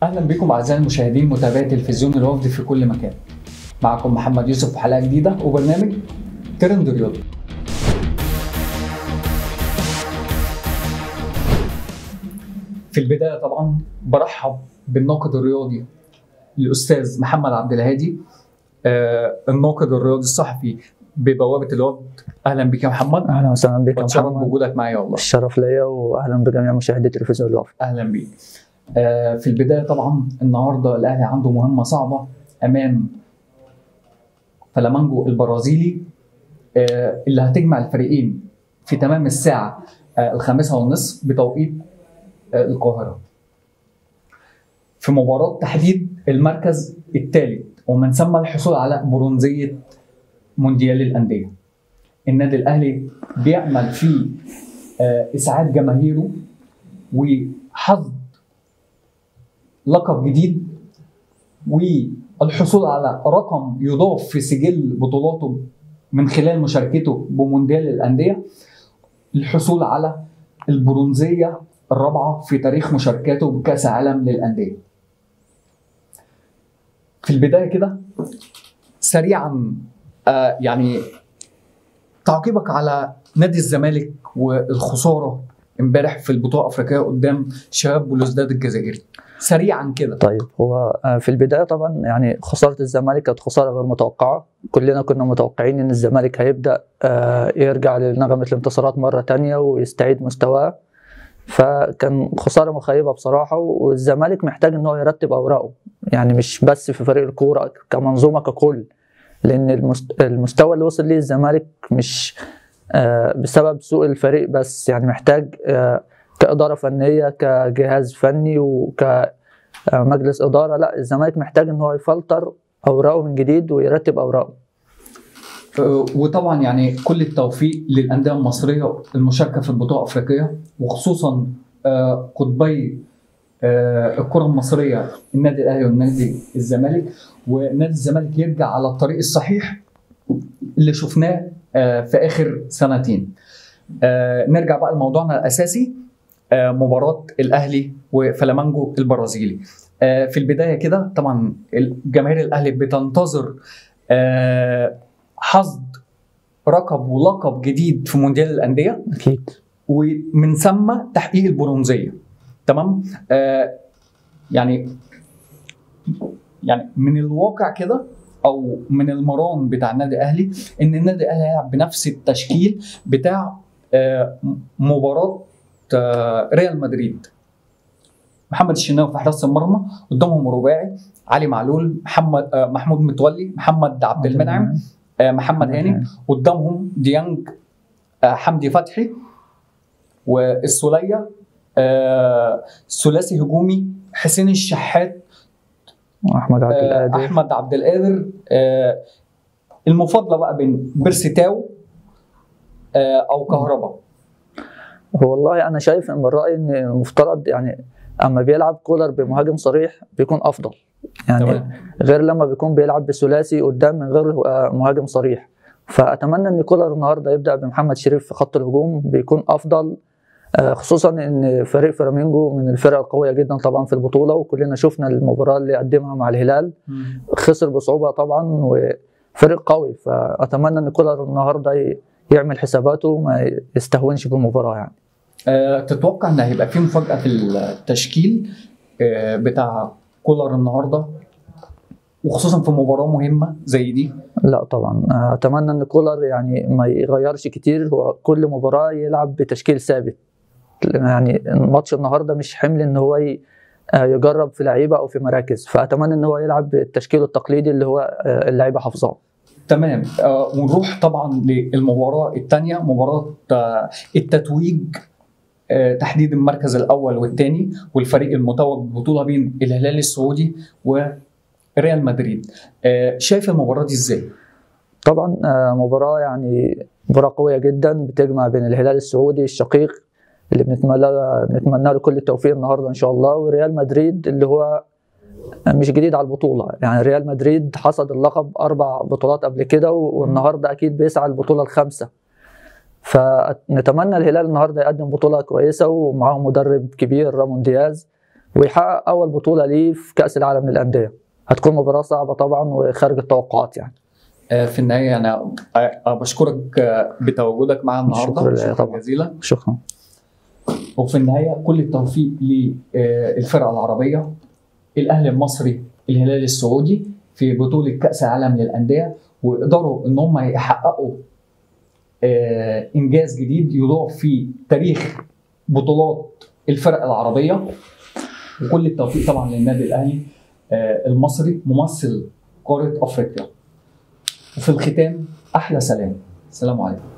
اهلا بكم اعزائي المشاهدين متابعي تلفزيون الوفد في كل مكان معكم محمد يوسف في حلقه جديده وبرنامج ترند رياضي في البدايه طبعا برحب بالناقد الرياضي الاستاذ محمد عبد الهادي آه الناقد الرياضي الصحفي ببوابه الوفد اهلا بك يا محمد اهلا وسهلا بك يا واتشرف محمد بوجودك معايا والله الشرف ليا واهلا بجميع مشاهدي تلفزيون الوفد اهلا بيك آه، في البدايه طبعا النهارده الاهلي عنده مهمه صعبه امام فلامانجو البرازيلي آه، اللي هتجمع الفريقين في تمام الساعه آه، الخامسة والنصف بتوقيت آه، القاهره في مباراه تحديد المركز الثالث ومن ثم الحصول على برونزيه مونديال الانديه النادي الاهلي بيامل في آه، اسعاد جماهيره وحظ لقب جديد والحصول على رقم يضاف في سجل بطولاته من خلال مشاركته بمونديال الأندية الحصول على البرونزية الرابعة في تاريخ مشاركاته بكأس عالم للأندية في البداية كده سريعا آه يعني تعقيبك على نادي الزمالك والخسارة امبارح في البطولة الأفريقية قدام شباب بلوزداد الجزائري سريعا كده طيب هو آه، في البدايه طبعا يعني خساره الزمالك كانت خساره غير متوقعه كلنا كنا متوقعين ان الزمالك هيبدا آه، يرجع لنغمه الانتصارات مره تانية ويستعيد مستواه فكان خساره مخيبه بصراحه والزمالك محتاج ان هو يرتب اوراقه يعني مش بس في فريق الكوره كمنظومه ككل لان المست- المستوى اللي وصل ليه الزمالك مش آه، بسبب سوء الفريق بس يعني محتاج آه، كإدارة فنية كجهاز فني وكمجلس إدارة لا الزمالك محتاج إن هو يفلتر أوراقه من جديد ويرتب أوراقه آه، وطبعا يعني كل التوفيق للانديه المصريه المشاركه في البطوله الافريقيه وخصوصا آه، قطبي آه، الكره المصريه النادي الاهلي والنادي الزمالك ونادي الزمالك يرجع على الطريق الصحيح اللي شفناه آه، في اخر سنتين آه، نرجع بقى لموضوعنا الاساسي آه، مباراه الاهلي وفلامانجو البرازيلي آه، في البدايه كده طبعا جماهير الاهلي بتنتظر آه، حصد رقب ولقب جديد في مونديال الانديه أكيد ومن ثم تحقيق البرونزيه تمام آه يعني يعني من الواقع كده او من المران بتاع النادي الاهلي ان النادي الاهلي هيلعب بنفس التشكيل بتاع آه مباراه آه ريال مدريد محمد الشناوي في حراسه المرمى قدامهم رباعي علي معلول محمد آه محمود متولي محمد عبد المنعم آه محمد هاني قدامهم ديانج آه، حمدي فتحي والسولية آه، ثلاثي هجومي حسين الشحات أحمد عبد آه، القادر احمد عبد القادر آه، المفاضله بقى بين بيرسيتاو آه، او كهربا هو والله أنا شايف من رأيي إن المفترض يعني أما بيلعب كولر بمهاجم صريح بيكون أفضل يعني تمام غير لما بيكون بيلعب بثلاثي قدام من غير آه، مهاجم صريح فاتمنى ان كولر النهارده يبدا بمحمد شريف في خط الهجوم بيكون افضل آه، خصوصا ان فريق فلامينجو من الفرق القويه جدا طبعا في البطوله وكلنا شفنا المباراه اللي قدمها مع الهلال خسر بصعوبه طبعا وفريق قوي فاتمنى ان كولر النهارده ي- يعمل حساباته وما يستهونش بالمباراه يعني آه، تتوقع ان هيبقى في مفاجاه في التشكيل آه، بتاع كولر النهارده وخصوصا في مباراه مهمه زي دي لا طبعا آه، اتمنى ان كولر يعني ما يغيرش كتير هو كل مباراه يلعب بتشكيل ثابت يعني الماتش النهارده مش حمل ان هو ي- آه، يجرب في لعيبه او في مراكز فاتمنى ان هو يلعب بالتشكيل التقليدي اللي هو آه، اللعيبه حافظاه تمام آه، ونروح طبعا للمباراه الثانيه مباراه آه، التتويج آه، تحديد المركز الاول والثاني والفريق المتوج بالبطوله بين الهلال السعودي وريال مدريد آه، شايف المباراه دي ازاي؟ طبعا آه، مباراه يعني مباراه قويه جدا بتجمع بين الهلال السعودي الشقيق اللي بنتمنى بنتمنى له كل التوفيق النهارده ان شاء الله وريال مدريد اللي هو مش جديد على البطوله يعني ريال مدريد حصد اللقب اربع بطولات قبل كده والنهارده اكيد بيسعى البطوله الخامسه فنتمنى الهلال النهارده يقدم بطوله كويسه ومعاهم مدرب كبير رامون دياز ويحقق اول بطوله ليه في كاس العالم للانديه هتكون مباراه صعبه طبعا وخارج التوقعات يعني آه، في النهايه انا آه، بشكرك آه، بتواجدك معنا النهارده شكراً لله شكرا طبعاً. جزيلا شكرا وفي النهايه كل التوفيق للفرقه العربيه الاهلي المصري الهلال السعودي في بطوله كاس العالم للانديه ويقدروا ان هم يحققوا آه، انجاز جديد يضاف في تاريخ بطولات الفرق العربيه وكل التوفيق طبعا للنادي الاهلي آه، المصري ممثل قاره افريقيا وفي الختام احلى سلام السلام عليكم